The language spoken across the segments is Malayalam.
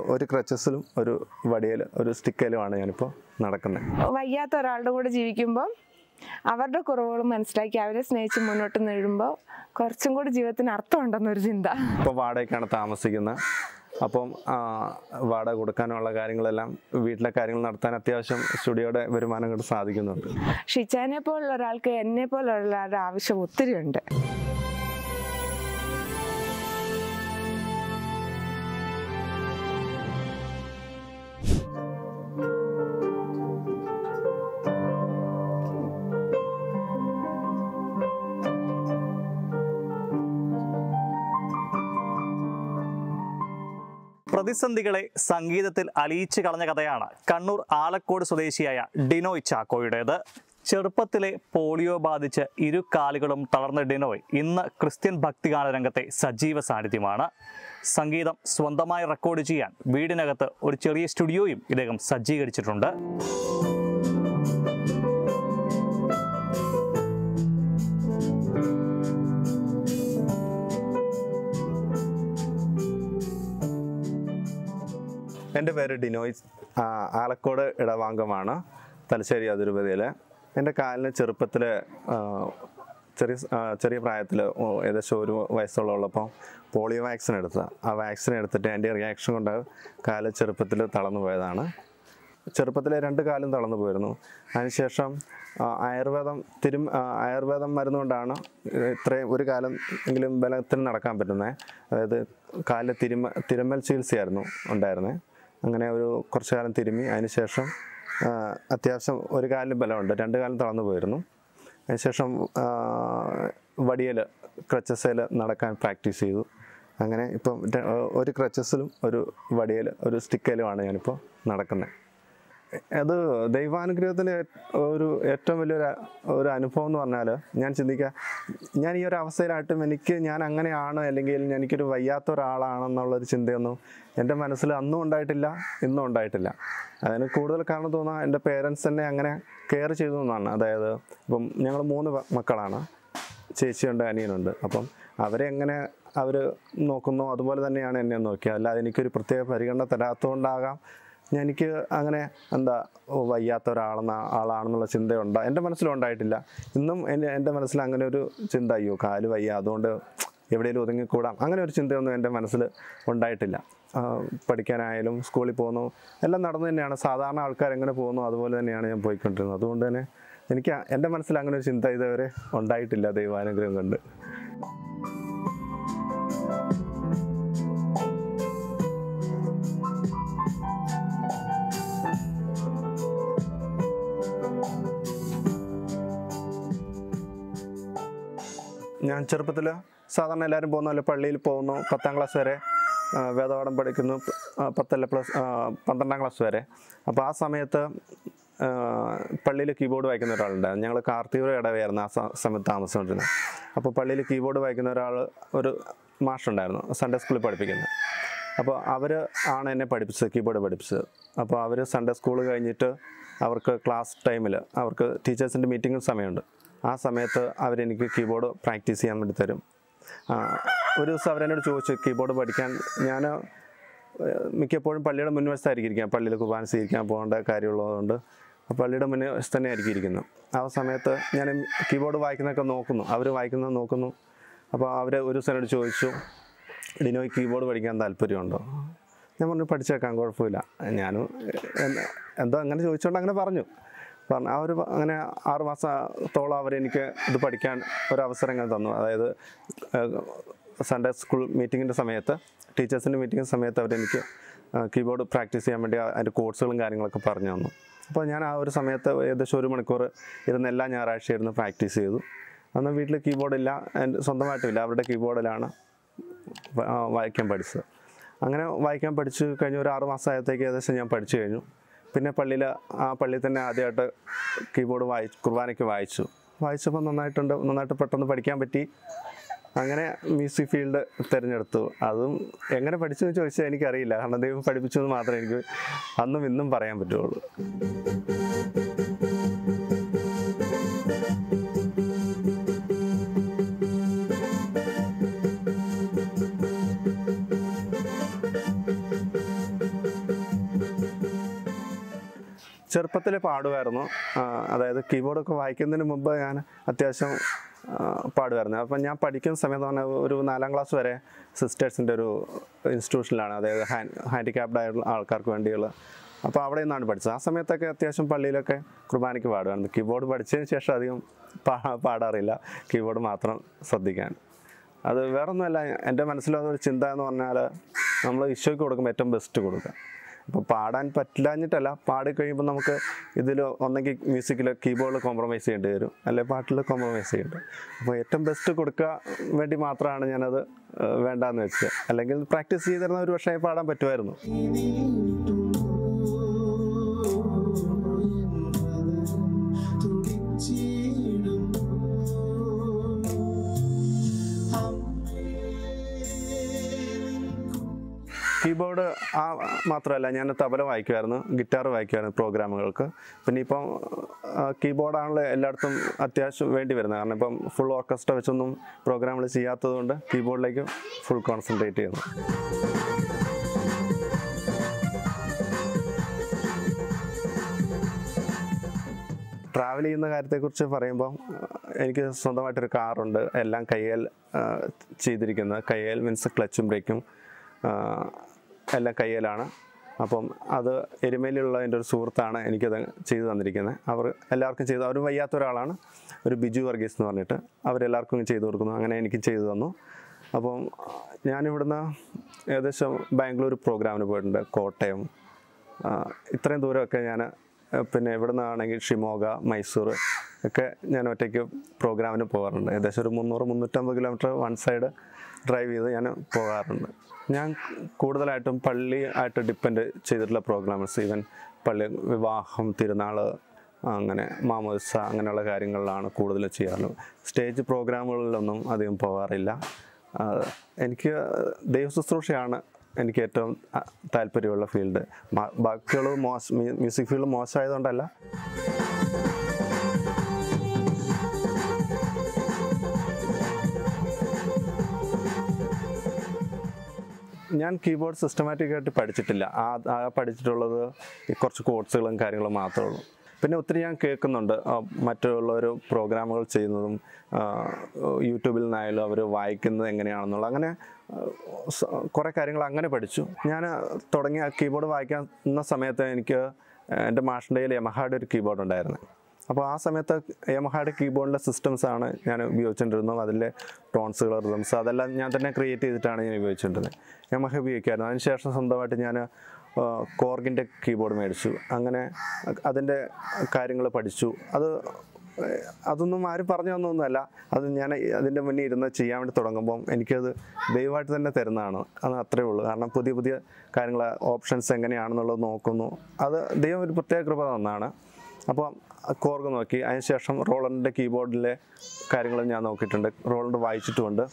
ഒരു ക്രച്ചസിലും ഒരു വടിയിൽ ഒരു സ്റ്റിക്കയിലുമാണ് ഞാനിപ്പോൾ നടക്കുന്നത് വയ്യാത്ത ഒരാളുടെ കൂടെ ജീവിക്കുമ്പോൾ അവരുടെ കുറവുകൾ മനസ്സിലാക്കി അവരെ സ്നേഹിച്ച് മുന്നോട്ട് നീളുമ്പോൾ കുറച്ചും കൂടി ജീവിതത്തിന് അർത്ഥമുണ്ടെന്നൊരു ചിന്ത ഇപ്പോൾ വാടകയ്ക്കാണ് താമസിക്കുന്നത് അപ്പം ആ, വാടക കൊടുക്കാനുള്ള കാര്യങ്ങളെല്ലാം വീട്ടിലെ കാര്യങ്ങൾ നടത്താൻ അത്യാവശ്യം സ്റ്റുഡിയോയുടെ വരുമാനം കൊണ്ട് സാധിക്കുന്നുണ്ട് ഷിച്ചാനെ പോലുള്ള ഒരാൾക്ക് എന്നെ പോലുള്ള ഒരാളുടെ ആവശ്യം ഒത്തിരി ഉണ്ട് പ്രതിസന്ധികളെ സംഗീതത്തിൽ അലിയിച്ചു കളഞ്ഞ കഥയാണ് കണ്ണൂർ ആലക്കോട് സ്വദേശിയായ ഡിനോയ് ചാക്കോയുടേത് ചെറുപ്പത്തിലെ പോളിയോ ബാധിച്ച് ഇരു കാലുകളും തളർന്ന ഡിനോയ് ഇന്ന് ക്രിസ്ത്യൻ ഭക്തിഗാന രംഗത്തെ സജീവ സാന്നിധ്യമാണ് സംഗീതം സ്വന്തമായി റെക്കോർഡ് ചെയ്യാൻ വീടിനകത്ത് ഒരു ചെറിയ സ്റ്റുഡിയോയും ഇദ്ദേഹം സജ്ജീകരിച്ചിട്ടുണ്ട് എൻ്റെ പേര് ഡിനോയ് ആ, ആലക്കോട് ഇടവാംഗമാണ് തലശ്ശേരി അതിരൂപതയിൽ എൻ്റെ കാലിന് ചെറുപ്പത്തിൽ ചെറിയ സ- ആ, ചെറിയ പ്രായത്തിൽ ഏകദേശം ഒരു വയസ്സുള്ളപ്പോൾ പോളിയോ വാക്സിൻ എടുത്ത ആ വാക്സിൻ എടുത്തിട്ട് എൻ്റെ റിയാക്ഷൻ കൊണ്ട് കാല് ചെറുപ്പത്തിൽ തളർന്നു പോയതാണ് ചെറുപ്പത്തിലെ രണ്ട് കാലും തളർന്നു പോയിരുന്നു അതിനുശേഷം ആ, ആയുർവേദം തിരും ആ, ആയുർവേദം മരുന്ന് കൊണ്ടാണ് ഇത്രയും ഒരു കാലം എങ്കിലും ബലത്തിന് നടക്കാൻ പറ്റുന്നത് അതായത് കാലിൽ തിരുമ തിരുമ്മൽ ചികിത്സയായിരുന്നു ഉണ്ടായിരുന്നത് അങ്ങനെ ഒരു കുറച്ച് കാലം തിരുമ്മി അതിനുശേഷം ആ, അത്യാവശ്യം ഒരു കാലിന് ബലമുണ്ട് രണ്ട് കാലം തളർന്നു പോയിരുന്നു അതിനുശേഷം വടിയൽ ക്രച്ചസയിൽ നടക്കാൻ പ്രാക്ടീസ് ചെയ്തു അങ്ങനെ ഇപ്പം ര- ഒരു ക്രച്ചസിലും ഒരു വടിയൽ ഒരു സ്റ്റിക്കയിലുമാണ് ഞാനിപ്പോൾ നടക്കുന്നത് അത് ദൈവാനുഗ്രഹത്തിൻ്റെ ഒരു ഏറ്റവും വലിയൊരു ഒരു അനുഭവം എന്ന് പറഞ്ഞാൽ ഞാൻ ചിന്തിക്കുക ഞാൻ ഈ ഒരു അവസ്ഥയിലായിട്ടും എനിക്ക് ഞാൻ അങ്ങനെയാണ് അല്ലെങ്കിൽ എനിക്കൊരു വയ്യാത്ത ഒരാളാണെന്നുള്ളൊരു ചിന്തയൊന്നും എൻ്റെ മനസ്സിൽ അന്നും ഉണ്ടായിട്ടില്ല ഇന്നും ഉണ്ടായിട്ടില്ല അതിന് കൂടുതൽ കാരണം തോന്നുക എൻ്റെ പേരൻസ് തന്നെ അങ്ങനെ കെയർ ചെയ്തു എന്നാണ് അതായത് ഇപ്പം ഞങ്ങൾ മൂന്ന് പ- മക്കളാണ് ചേച്ചിയുണ്ട് അനിയനുണ്ട് അപ്പം അവരെ എങ്ങനെ അവർ നോക്കുന്നു അതുപോലെ തന്നെയാണ് എന്നെ നോക്കിയത് അല്ലാതെ എനിക്കൊരു പ്രത്യേക പരിഗണന തരാത്തതുകൊണ്ടാകാം ഞാൻ എനിക്ക് അങ്ങനെ എന്താ ഓ, വയ്യാത്ത ഒരാളെന്ന ആളാണെന്നുള്ള ചിന്ത ഉണ്ടാ എൻ്റെ മനസ്സിലുണ്ടായിട്ടില്ല ഇന്നും എൻ്റെ എൻ്റെ മനസ്സിൽ അങ്ങനെ ഒരു ചിന്ത അയ്യോ കാല് വയ്യ അതുകൊണ്ട് എവിടെയെങ്കിലും ഒതുങ്ങിക്കൂടാം അങ്ങനെ ഒരു ചിന്തയൊന്നും എൻ്റെ മനസ്സിൽ ഉണ്ടായിട്ടില്ല ആ, പഠിക്കാനായാലും സ്കൂളിൽ പോകുന്നു എല്ലാം നടന്നു തന്നെയാണ് സാധാരണ ആൾക്കാർ എങ്ങനെ പോകുന്നു അതുപോലെ തന്നെയാണ് ഞാൻ പോയിക്കൊണ്ടിരുന്നത് അതുകൊണ്ട് തന്നെ എനിക്ക് ആ- എൻ്റെ മനസ്സിൽ അങ്ങനെ ഒരു ചിന്ത ഇതുവരെ ഉണ്ടായിട്ടില്ല ദൈവാനുഗ്രഹം കൊണ്ട് ഞാൻ ചെറുപ്പത്തിൽ സാധാരണ എല്ലാവരും പോകുന്ന പോലെ പള്ളിയിൽ പോകുന്നു പത്താം ക്ലാസ് വരെ ആ, വേദപാഠം പഠിക്കുന്നു ആ, പത്തല്ല പ്ലസ് ആ, പന്ത്രണ്ടാം ക്ലാസ് വരെ അപ്പോൾ ആ സമയത്ത് പള്ളിയിൽ കീബോർഡ് വായിക്കുന്ന ഒരാളുണ്ടായിരുന്നു ഞങ്ങൾ കാർത്തിക ഇടവയായിരുന്നു ആ സ- സമയത്ത് താമസിച്ചുകൊണ്ടിരുന്നത് അപ്പോൾ പള്ളിയിൽ കീബോർഡ് വായിക്കുന്ന ഒരാൾ ഒരു മാഷുണ്ടായിരുന്നു സൺഡേ സ്കൂളിൽ പഠിപ്പിക്കുന്നത് അപ്പോൾ അവർ ആണ് എന്നെ പഠിപ്പിച്ചത് കീബോർഡ് പഠിപ്പിച്ചത് അപ്പോൾ അവർ സൺഡേ സ്കൂൾ കഴിഞ്ഞിട്ട് അവർക്ക് ക്ലാസ് ടൈമിൽ അവർക്ക് ടീച്ചേഴ്സിൻ്റെ മീറ്റിംഗ് സമയമുണ്ട് ആ സമയത്ത് അവരെനിക്ക് കീബോർഡ് പ്രാക്ടീസ് ചെയ്യാൻ വേണ്ടി തരും ആ, ഒരു ദിവസം അവരെന്നോട് ചോദിച്ചു കീബോർഡ് പഠിക്കാൻ ഞാൻ മിക്കപ്പോഴും പള്ളിയുടെ മുൻവശത്തായിരിക്കും ഇരിക്കുക പള്ളിയിൽ കുർബാന സ്വീകരിക്കാൻ പോകേണ്ട കാര്യമുള്ളതുകൊണ്ട് ആ പള്ളിയുടെ മുൻവശത്ത് തന്നെ ആയിരിക്കും ഇരിക്കുന്നത് ആ സമയത്ത് ഞാൻ കീബോർഡ് വായിക്കുന്നതൊക്കെ നോക്കുന്നു അവർ വായിക്കുന്നത് നോക്കുന്നു അപ്പോൾ അവർ ഒരു ദിവസം എന്നോട് ചോദിച്ചു ഡിനോയ് കീബോർഡ് പഠിക്കാൻ താല്പര്യമുണ്ടോ ഞാൻ പറഞ്ഞു പഠിച്ചേക്കാം കുഴപ്പമില്ല ഞാനും എ- എന്തോ അങ്ങനെ ചോദിച്ചുകൊണ്ട് അങ്ങനെ പറഞ്ഞു പറഞ്ഞു ആ ഒരു അങ്ങനെ ആറ് മാസത്തോളം അവരെനിക്ക് ഇത് പഠിക്കാൻ ഒരു അവസരം ഇങ്ങനെ തന്നു അതായത് സൺഡേ സ്കൂൾ മീറ്റിങ്ങിൻ്റെ സമയത്ത് ടീച്ചേഴ്സിൻ്റെ മീറ്റിംഗ് സമയത്ത് അവരെനിക്ക് കീബോർഡ് പ്രാക്ടീസ് ചെയ്യാൻ വേണ്ടി അതിൻ്റെ കോഴ്സുകളും കാര്യങ്ങളൊക്കെ പറഞ്ഞു തന്നു അപ്പോൾ ഞാൻ ആ ഒരു സമയത്ത് ഏകദേശം ഒരു മണിക്കൂർ ഇരുന്ന് എല്ലാ ഞായറാഴ്ച ഇരുന്ന് പ്രാക്ടീസ് ചെയ്തു അന്ന് വീട്ടിൽ കീബോർഡില്ല എൻ്റെ സ്വന്തമായിട്ടുമില്ല അവരുടെ കീബോർഡിലാണ് വ- ആ, വായിക്കാൻ പഠിച്ചത് അങ്ങനെ വായിക്കാൻ പഠിച്ച് കഴിഞ്ഞ ഒരു ആറ് മാസമായത്തേക്ക് ഏകദേശം ഞാൻ പഠിച്ചു കഴിഞ്ഞു പിന്നെ പള്ളിയിൽ ആ പള്ളിയിൽ തന്നെ ആദ്യമായിട്ട് കീബോർഡ് വായി കുർബാനയ്ക്ക് വായിച്ചു വായിച്ചപ്പോൾ നന്നായിട്ടുണ്ട് നന്നായിട്ട് പെട്ടെന്ന് പഠിക്കാൻ പറ്റി അങ്ങനെ മ്യൂസിക് ഫീൽഡ് തിരഞ്ഞെടുത്തു അതും എങ്ങനെ പഠിച്ചു എന്ന് ചോദിച്ചാൽ എനിക്കറിയില്ല കാരണം ദൈവം പഠിപ്പിച്ചു എന്ന് മാത്രമേ എനിക്ക് അന്നും ഇന്നും പറയാൻ പറ്റുള്ളൂ ചെറുപ്പത്തിൽ പാടുമായിരുന്നു ആ, അതായത് കീബോർഡൊക്കെ വായിക്കുന്നതിന് മുമ്പ് ഞാൻ അത്യാവശ്യം ആ, പാടുമായിരുന്നു അപ്പം ഞാൻ പഠിക്കുന്ന സമയത്ത് പറഞ്ഞാൽ ഒരു നാലാം ക്ലാസ് വരെ സിസ്റ്റേഴ്സിൻ്റെ ഒരു ഇൻസ്റ്റിറ്റ്യൂഷനിലാണ് അതായത് ഹാൻഡ് ഹാൻഡിക്യാപ്ഡ് ആയിട്ടുള്ള ആൾക്കാർക്ക് വേണ്ടിയുള്ള അപ്പോൾ അവിടെ നിന്നാണ് പഠിച്ചത് ആ സമയത്തൊക്കെ അത്യാവശ്യം പള്ളിയിലൊക്കെ കുർബാനയ്ക്ക് പാടുമായിരുന്നു കീബോർഡ് പഠിച്ചതിന് ശേഷം അധികം പാ പാടാറില്ല കീബോർഡ് മാത്രം ശ്രദ്ധിക്കാൻ അത് വേറൊന്നുമല്ല എൻ്റെ മനസ്സിലുള്ള ഒരു ചിന്ത എന്ന് പറഞ്ഞാൽ നമ്മൾ ഈശോയ്ക്ക് കൊടുക്കുമ്പോൾ ഏറ്റവും ബെസ്റ്റ് കൊടുക്കുക അപ്പോൾ പാടാൻ പറ്റില്ലാഞ്ഞിട്ടല്ല പാടി കഴിയുമ്പോൾ നമുക്ക് ഇതിൽ ഒന്നെങ്കിൽ മ്യൂസിക്കിൽ കീബോർഡിൽ കോംപ്രമൈസ് ചെയ്യേണ്ടി വരും അല്ലെങ്കിൽ പാട്ടിൽ കോംപ്രമൈസ് ചെയ്യേണ്ടി വരും അപ്പോൾ ഏറ്റവും ബെസ്റ്റ് കൊടുക്കുക വേണ്ടി മാത്രമാണ് ഞാനത് ഏഹ്, വേണ്ടാന്ന് വെച്ചത് അല്ലെങ്കിൽ പ്രാക്ടീസ് ചെയ്തിരുന്ന ഒരു പക്ഷേ പാടാൻ പറ്റുമായിരുന്നു കീബോർഡ് ആ മാത്രമല്ല ഞാൻ തബല വായിക്കുമായിരുന്നു ഗിറ്റാർ വായിക്കുമായിരുന്നു പ്രോഗ്രാമുകൾക്ക് പിന്നെ ഇപ്പം കീബോർഡാണല്ലോ എല്ലായിടത്തും അത്യാവശ്യം വേണ്ടി വരുന്നത് കാരണം ഇപ്പം ഫുൾ ഓർക്കസ്ട്ര വെച്ചൊന്നും പ്രോഗ്രാമുകൾ ചെയ്യാത്തത് കൊണ്ട് കീബോർഡിലേക്ക് ഫുൾ കോൺസെൻട്രേറ്റ് ചെയ്യുന്നു ട്രാവൽ ചെയ്യുന്ന കാര്യത്തെക്കുറിച്ച് പറയുമ്പോൾ എനിക്ക് സ്വന്തമായിട്ടൊരു കാറുണ്ട് എല്ലാം കയ്യേൽ ആ, ചെയ്തിരിക്കുന്നത് കയ്യേൽ മീൻസ് ക്ലച്ചും ബ്രേക്കും എല്ലാം കയ്യേലാണ് അപ്പം അത് എരുമേലിയുള്ള എൻ്റെ ഒരു സുഹൃത്താണ് എനിക്കത് ചെയ്തു തന്നിരിക്കുന്നത് അവർ എല്ലാവർക്കും ചെയ്തു അവർ വയ്യാത്ത ഒരാളാണ് ഒരു ബിജു വർഗീസ് എന്ന് പറഞ്ഞിട്ട് അവരെല്ലാവർക്കും ചെയ്തു കൊടുക്കുന്നു അങ്ങനെ എനിക്ക് ചെയ്തു തന്നു അപ്പം ഞാനിവിടുന്ന് ഏകദേശം ബാംഗ്ലൂർ പ്രോഗ്രാമിന് പോയിട്ടുണ്ട് കോട്ടയം ആ, ഇത്രയും ദൂരമൊക്കെ ഞാൻ പിന്നെ ഇവിടുന്ന് ആണെങ്കിൽ ഷിമോഗ മൈസൂർ ഒക്കെ ഞാൻ ഒറ്റയ്ക്ക് പ്രോഗ്രാമിന് പോകാറുണ്ട് ഏകദേശം ഒരു മുന്നൂറ് മുന്നൂറ്റമ്പത് കിലോമീറ്റർ വൺ സൈഡ് ഡ്രൈവ് ചെയ്ത് ഞാൻ പോകാറുണ്ട് ഞാൻ കൂടുതലായിട്ടും പള്ളി ആയിട്ട് ഡിപ്പെൻഡ് ചെയ്തിട്ടുള്ള പ്രോഗ്രാംസ് ഈവൻ പള്ളി വിവാഹം തിരുനാൾ അങ്ങനെ മാമോദിസ അങ്ങനെയുള്ള കാര്യങ്ങളിലാണ് കൂടുതൽ ചെയ്യാറുള്ളത് സ്റ്റേജ് പ്രോഗ്രാമുകളിലൊന്നും അധികം പോകാറില്ല ആ, എനിക്ക് ദൈവ ശുശ്രൂഷയാണ് എനിക്ക് ഏറ്റവും ആ, താല്പര്യമുള്ള ഫീൽഡ് ബാക്കിയുള്ള മോശം മ്യൂസിക് ഫീൽഡ് മോശമായതുകൊണ്ടല്ല ഞാൻ കീബോർഡ് സിസ്റ്റമാറ്റിക് ആയിട്ട് പഠിച്ചിട്ടില്ല ആ ആ പഠിച്ചിട്ടുള്ളത് ഈ കുറച്ച് കോഴ്സുകളും കാര്യങ്ങളും മാത്രമേ ഉള്ളൂ പിന്നെ ഒത്തിരി ഞാൻ കേൾക്കുന്നുണ്ട് ആ, മറ്റുള്ളവർ പ്രോഗ്രാമുകൾ ചെയ്യുന്നതും ആ, യൂട്യൂബിൽ നിന്നായാലും അവർ വായിക്കുന്നത് എങ്ങനെയാണെന്നുള്ള അങ്ങനെ ആ, സ- കുറേ കാര്യങ്ങൾ അങ്ങനെ പഠിച്ചു ഞാൻ തുടങ്ങിയ കീബോർഡ് വായിക്കുന്ന സമയത്ത് എനിക്ക് എൻ്റെ മാഷിൻ്റെ കയ്യിൽ യമഹായുടെ ഒരു കീബോർഡ് ഉണ്ടായിരുന്നു അപ്പോൾ ആ സമയത്ത് യമഹായുടെ കീബോർഡിലെ സിസ്റ്റംസ് ആണ് ഞാൻ ഉപയോഗിച്ചുകൊണ്ടിരുന്നത് അതിലെ ടോൺസുകൾ റിതംസ് അതെല്ലാം ഞാൻ തന്നെ ക്രിയേറ്റ് ചെയ്തിട്ടാണ് ഞാൻ ഉപയോഗിച്ചുകൊണ്ടിരുന്നത് യമഹ ഉപയോഗിക്കായിരുന്നു അതിനുശേഷം സ്വന്തമായിട്ട് ഞാൻ കോർഗിൻ്റെ കീബോർഡ് മേടിച്ചു അങ്ങനെ അതിൻ്റെ കാര്യങ്ങൾ പഠിച്ചു അത് ഏഹ്, അതൊന്നും ആരും പറഞ്ഞു തന്നൊന്നുമല്ല അത് ഞാൻ അതിൻ്റെ മുന്നേ ഇരുന്ന് ചെയ്യാൻ വേണ്ടി തുടങ്ങുമ്പം എനിക്കത് ദൈവമായിട്ട് തന്നെ തരുന്നതാണ് അത് അത്രേ ഉള്ളൂ കാരണം പുതിയ പുതിയ കാര്യങ്ങൾ ഓപ്ഷൻസ് എങ്ങനെയാണെന്നുള്ളത് നോക്കുന്നു അത് ദൈവം ഒരു പ്രത്യേക കൃപ തന്നാണ് അപ്പോൾ കോർഗ് നോക്കി അതിനുശേഷം റോളറിൻ്റെ കീബോർഡിലെ കാര്യങ്ങളും ഞാൻ നോക്കിയിട്ടുണ്ട് റോളണ്ട് വായിച്ചിട്ടുമുണ്ട്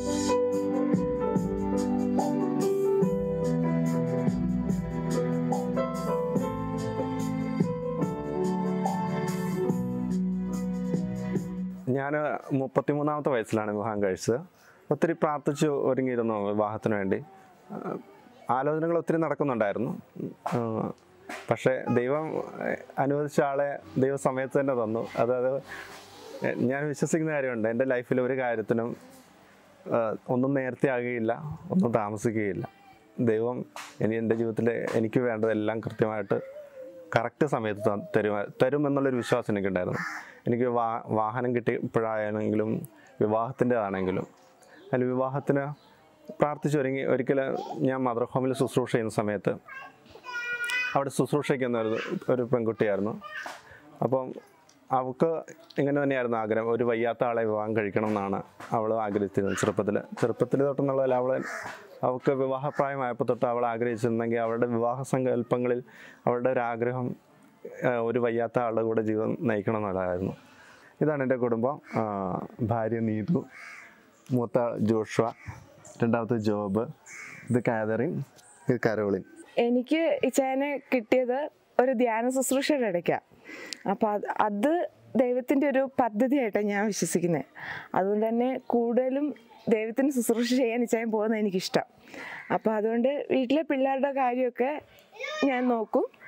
ഞാൻ മുപ്പത്തിമൂന്നാമത്തെ വയസ്സിലാണ് വിവാഹം കഴിച്ചത് ഒത്തിരി പ്രാർത്ഥിച്ച് ഒരുങ്ങിയിരുന്നു വിവാഹത്തിന് വേണ്ടി ആ, ആലോചനകൾ ഒത്തിരി നടക്കുന്നുണ്ടായിരുന്നു ആ, പക്ഷേ ദൈവം ഏഹ്, അനുവദിച്ച ആളെ ദൈവ സമയത്ത് തന്നെ തന്നു അതായത് എ- ഞാൻ വിശ്വസിക്കുന്ന കാര്യമുണ്ട് എൻ്റെ ലൈഫിൽ ഒരു കാര്യത്തിനും ആ, ഒന്നും നേരത്തെ ആകുകയില്ല ഒന്നും താമസിക്കുകയില്ല ദൈവം ഇനി എൻ്റെ ജീവിതത്തിൽ എനിക്ക് വേണ്ടതെല്ലാം കൃത്യമായിട്ട് കറക്റ്റ് സമയത്ത് ത- തരുമ തരും എന്നുള്ളൊരു വിശ്വാസം എനിക്കുണ്ടായിരുന്നു എനിക്ക് വാ വാഹനം കിട്ടിയപ്പോഴാണെങ്കിലും വിവാഹത്തിൻ്റെതാണെങ്കിലും അതിൽ വിവാഹത്തിന് പ്രാർത്ഥിച്ചൊരുങ്ങി ഒരിക്കൽ ഞാൻ മദർ ഹോമിൽ ശുശ്രൂഷ ചെയ്യുന്ന സമയത്ത് അവിടെ ശുശ്രൂഷയ്ക്കുന്ന ഒരു ഒരു പെൺകുട്ടിയായിരുന്നു അപ്പം അവൾക്ക് ഇങ്ങനെ തന്നെയായിരുന്നു ആഗ്രഹം ഒരു വയ്യാത്ത ആളെ വിവാഹം കഴിക്കണം എന്നാണ് അവൾ ആഗ്രഹിച്ചിരുന്നത് ചെറുപ്പത്തിൽ ചെറുപ്പത്തിൽ തൊട്ടെന്നുള്ളതിൽ അവൾ അവൾക്ക് വിവാഹപ്രായമായപ്പോൾ തൊട്ട് അവൾ ആഗ്രഹിച്ചിരുന്നെങ്കിൽ അവളുടെ വിവാഹ സങ്കല്പങ്ങളിൽ അവളുടെ ഒരു ആഗ്രഹം ആ, ഒരു വയ്യാത്ത ആളുടെ കൂടെ ജീവിതം നയിക്കണം എന്നുള്ളതായിരുന്നു ഇതാണ് എൻ്റെ കുടുംബം ആ, ഭാര്യ നീതു മൂത്ത ജോഷുവ രണ്ടാമത്തെ ജോബ് ഇത് കാതറിൻ ഇത് കരോളിൻ എനിക്ക് ഇച്ചായനെ കിട്ടിയത് ഒരു ധ്യാന ശുശ്രൂഷയുടെ ഇടയ്ക്കാണ് അപ്പോൾ അത് അത് ദൈവത്തിൻ്റെ ഒരു പദ്ധതിയായിട്ടാണ് ഞാൻ വിശ്വസിക്കുന്നത് അതുകൊണ്ട് തന്നെ കൂടുതലും ദൈവത്തിന് ശുശ്രൂഷ ചെയ്യാൻ ഇച്ചായൻ പോകുന്നത് എനിക്കിഷ്ടം അപ്പോൾ അതുകൊണ്ട് വീട്ടിലെ പിള്ളേരുടെ കാര്യമൊക്കെ ഞാൻ നോക്കും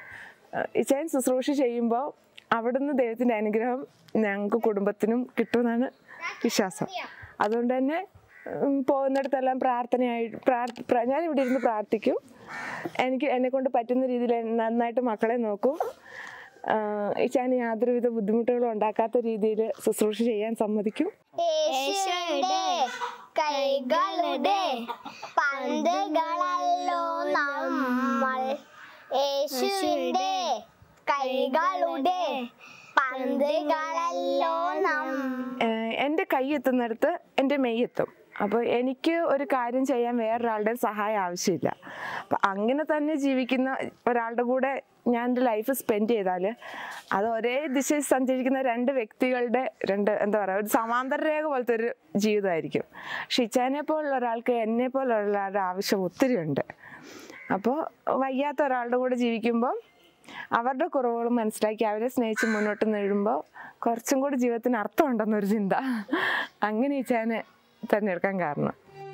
ഇച്ചാൻ ശുശ്രൂഷ ചെയ്യുമ്പോൾ അവിടുന്ന് ദൈവത്തിൻ്റെ അനുഗ്രഹം ഞങ്ങൾക്ക് കുടുംബത്തിനും കിട്ടുമെന്നാണ് വിശ്വാസം അതുകൊണ്ട് തന്നെ ഉം, പോകുന്നിടത്തെല്ലാം പ്രാർത്ഥനയായി പ്രാർത്ഥ പ്ര- ഞാൻ ഇവിടെ ഇരുന്ന് പ്രാർത്ഥിക്കും എനിക്ക് എന്നെ കൊണ്ട് പറ്റുന്ന രീതിയിൽ നന്നായിട്ട് മക്കളെ നോക്കും ഇച്ചാൻ യാതൊരുവിധ ബുദ്ധിമുട്ടുകളും ഉണ്ടാക്കാത്ത രീതിയിൽ ശുശ്രൂഷ ചെയ്യാൻ സമ്മതിക്കും യേശുയുടെ കൈകളുടെ പന്തുകളല്ലോ നമ്മൾ യേശുവിന്റെ കൈകളുടെ പന്തുകളല്ലോ നാം ഏഹ് എൻ്റെ കൈ എത്തുന്നിടത്ത് എൻ്റെ മെയ് എത്തും അപ്പോൾ എനിക്ക് ഒരു കാര്യം ചെയ്യാൻ വേറൊരാളുടെ സഹായം ആവശ്യമില്ല അപ്പം അങ്ങനെ തന്നെ ജീവിക്കുന്ന ഒരാളുടെ കൂടെ ഞാൻ എൻ്റെ ലൈഫ് സ്പെൻഡ് ചെയ്താൽ അത് ഒരേ ദിശയിൽ സഞ്ചരിക്കുന്ന രണ്ട് വ്യക്തികളുടെ രണ്ട് എന്താ പറയുക ഒരു സമാന്തര രേഖ പോലത്തെ ഒരു ജീവിതമായിരിക്കും ഷിച്ചാനെ പോലുള്ള ഒരാൾക്ക് എന്നെ പോലുള്ള ഒരാളുടെ ആവശ്യം ഒത്തിരി ഉണ്ട് അപ്പോൾ വയ്യാത്ത ഒരാളുടെ കൂടെ ജീവിക്കുമ്പോൾ അവരുടെ കുറവുകൾ മനസ്സിലാക്കി അവരെ സ്നേഹിച്ച് മുന്നോട്ട് നീഴുമ്പോൾ കുറച്ചും കൂടി ജീവിതത്തിന് അർത്ഥമുണ്ടെന്നൊരു ചിന്ത അങ്ങനെ ഈ ചാനെ തിരഞ്ഞെടുക്കാൻ കാരണം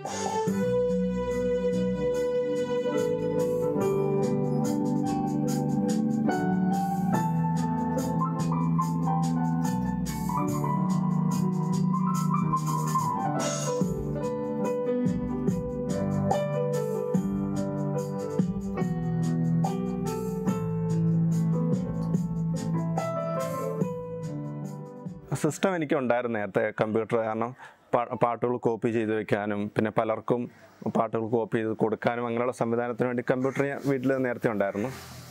സിസ്റ്റം എനിക്ക് ഉണ്ടായിരുന്നു നേരത്തെ കമ്പ്യൂട്ടർ കാരണം പാ- പാട്ടുകൾ കോപ്പി ചെയ്ത് വെക്കാനും പിന്നെ പലർക്കും പാട്ടുകൾ കോപ്പി ചെയ്ത് കൊടുക്കാനും അങ്ങനെയുള്ള സംവിധാനത്തിന് വേണ്ടി കമ്പ്യൂട്ടർ വീട്ടിൽ നേരത്തെ ഉണ്ടായിരുന്നു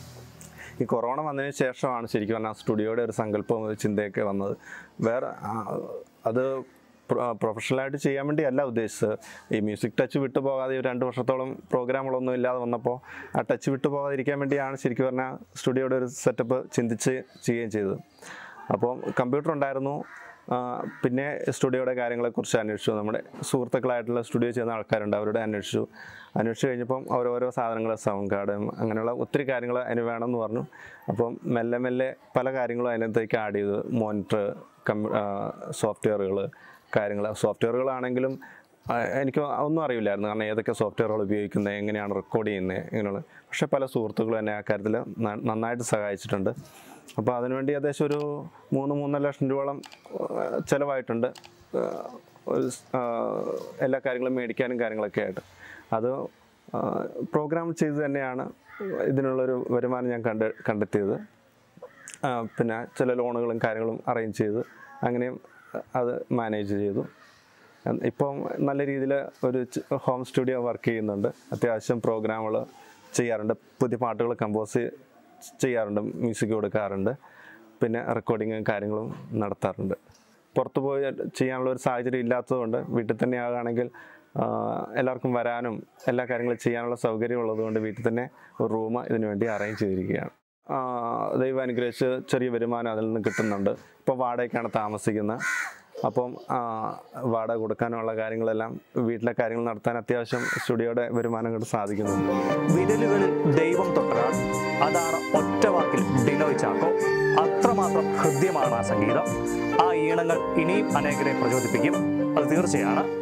ഈ കൊറോണ വന്നതിന് ശേഷമാണ് ശരിക്കും പറഞ്ഞാൽ സ്റ്റുഡിയോയുടെ ഒരു സങ്കല്പം ഒരു ചിന്തയൊക്കെ വന്നത് വേറെ ആ, അത് പ്രൊഫഷണലായിട്ട് ചെയ്യാൻ വേണ്ടി അല്ല ഉദ്ദേശിച്ചത് ഈ മ്യൂസിക് ടച്ച് വിട്ടു പോകാതെ ഒരു രണ്ട് വർഷത്തോളം പ്രോഗ്രാമുകളൊന്നും ഇല്ലാതെ വന്നപ്പോൾ ആ ടച്ച് വിട്ടു പോകാതിരിക്കാൻ വേണ്ടിയാണ് ശരിക്കും പറഞ്ഞാൽ സ്റ്റുഡിയോയുടെ ഒരു സെറ്റപ്പ് ചിന്തിച്ച് ചെയ്യുകയും ചെയ്തത് അപ്പോൾ കമ്പ്യൂട്ടർ ഉണ്ടായിരുന്നു ആ, പിന്നെ സ്റ്റുഡിയോയുടെ കാര്യങ്ങളെക്കുറിച്ച് അന്വേഷിച്ചു നമ്മുടെ സുഹൃത്തുക്കളായിട്ടുള്ള സ്റ്റുഡിയോ ചെയ്യുന്ന ആൾക്കാരുണ്ട് അവരോട് അന്വേഷിച്ചു അന്വേഷിച്ച് കഴിഞ്ഞപ്പം ഓരോരോ സാധനങ്ങൾ സൗണ്ട് കാർഡ് അങ്ങനെയുള്ള ഒത്തിരി കാര്യങ്ങൾ അതിന് വേണമെന്ന് പറഞ്ഞു അപ്പം മെല്ലെ മെല്ലെ പല കാര്യങ്ങളും അതിനകത്തേക്ക് ആഡ് ചെയ്തു മോണിറ്റർ കമ്പ്യൂ സോഫ്റ്റ്വെയറുകൾ കാര്യങ്ങൾ സോഫ്റ്റ്വെയറുകളാണെങ്കിലും ആ, എനിക്ക് ഒന്നും അറിയില്ലായിരുന്നു കാരണം ഏതൊക്കെ സോഫ്റ്റ്വെയറുകൾ ഉപയോഗിക്കുന്നത് എങ്ങനെയാണ് റെക്കോർഡ് ചെയ്യുന്നത് ഇങ്ങനെയുള്ള പക്ഷേ പല സുഹൃത്തുക്കളും എന്നെ ആ കാര്യത്തിൽ ന- നന്നായിട്ട് സഹായിച്ചിട്ടുണ്ട് അപ്പോൾ അതിനുവേണ്ടി ഏകദേശം ഒരു മൂന്ന് മൂന്നര ലക്ഷം രൂപയോളം ആ, ചിലവായിട്ടുണ്ട് ആ, ഒരു സ്- ആ, എല്ലാ കാര്യങ്ങളും മേടിക്കാനും കാര്യങ്ങളൊക്കെ ആയിട്ട് അത് പ്രോഗ്രാം ചെയ്ത് തന്നെയാണ് ഇതിനുള്ളൊരു വരുമാനം ഞാൻ കണ്ട് കണ്ടെത്തിയത് ആ, പിന്നെ ചില ലോണുകളും കാര്യങ്ങളും അറേഞ്ച് ചെയ്ത് അങ്ങനെയും അത് മാനേജ് ചെയ്തു ഉം, ഇപ്പം നല്ല രീതിയിൽ ഒരു ച- ഹോം സ്റ്റുഡിയോ വർക്ക് ചെയ്യുന്നുണ്ട് അത്യാവശ്യം പ്രോഗ്രാമുകൾ ചെയ്യാറുണ്ട് പുതിയ പാട്ടുകൾ കമ്പോസ് ചെയ്യാറുണ്ട് മ്യൂസിക് കൊടുക്കാറുണ്ട് പിന്നെ റെക്കോർഡിങ്ങും കാര്യങ്ങളും നടത്താറുണ്ട് പുറത്ത് പോയി ചെയ്യാനുള്ള ഒരു സാഹചര്യം ഇല്ലാത്തതുകൊണ്ട് വീട്ടിൽ തന്നെ ആകുകയാണെങ്കിൽ ആ, എല്ലാവർക്കും വരാനും എല്ലാ കാര്യങ്ങളും ചെയ്യാനുള്ള സൗകര്യം ഉള്ളതുകൊണ്ട് വീട്ടിൽ തന്നെ ഒരു റൂം ഇതിനു വേണ്ടി അറേഞ്ച് ചെയ്തിരിക്കുകയാണ് ആ, ദൈവം അനുഗ്രഹിച്ച് ചെറിയ വരുമാനം അതിൽ നിന്ന് കിട്ടുന്നുണ്ട് ഇപ്പോൾ വാടകയ്ക്കാണ് താമസിക്കുന്നത് അപ്പം ആ, വാടക കൊടുക്കാനുള്ള കാര്യങ്ങളെല്ലാം വീട്ടിലെ കാര്യങ്ങൾ നടത്താൻ അത്യാവശ്യം സ്റ്റുഡിയോയുടെ വരുമാനം കൊണ്ട് സാധിക്കുന്നുണ്ട് വിരലുകളിൽ ദൈവം തൊട്ടൊരാൾ അതാണ് ഒറ്റ വാക്കിൽ ഡിനോയ് ചാക്കോ അത്രമാത്രം ഹൃദ്യമാണ് ആ സംഗീതം ആ ഈണങ്ങൾ ഇനിയും അനേകരെ പ്രചോദിപ്പിക്കും അത് തീർച്ചയാണ്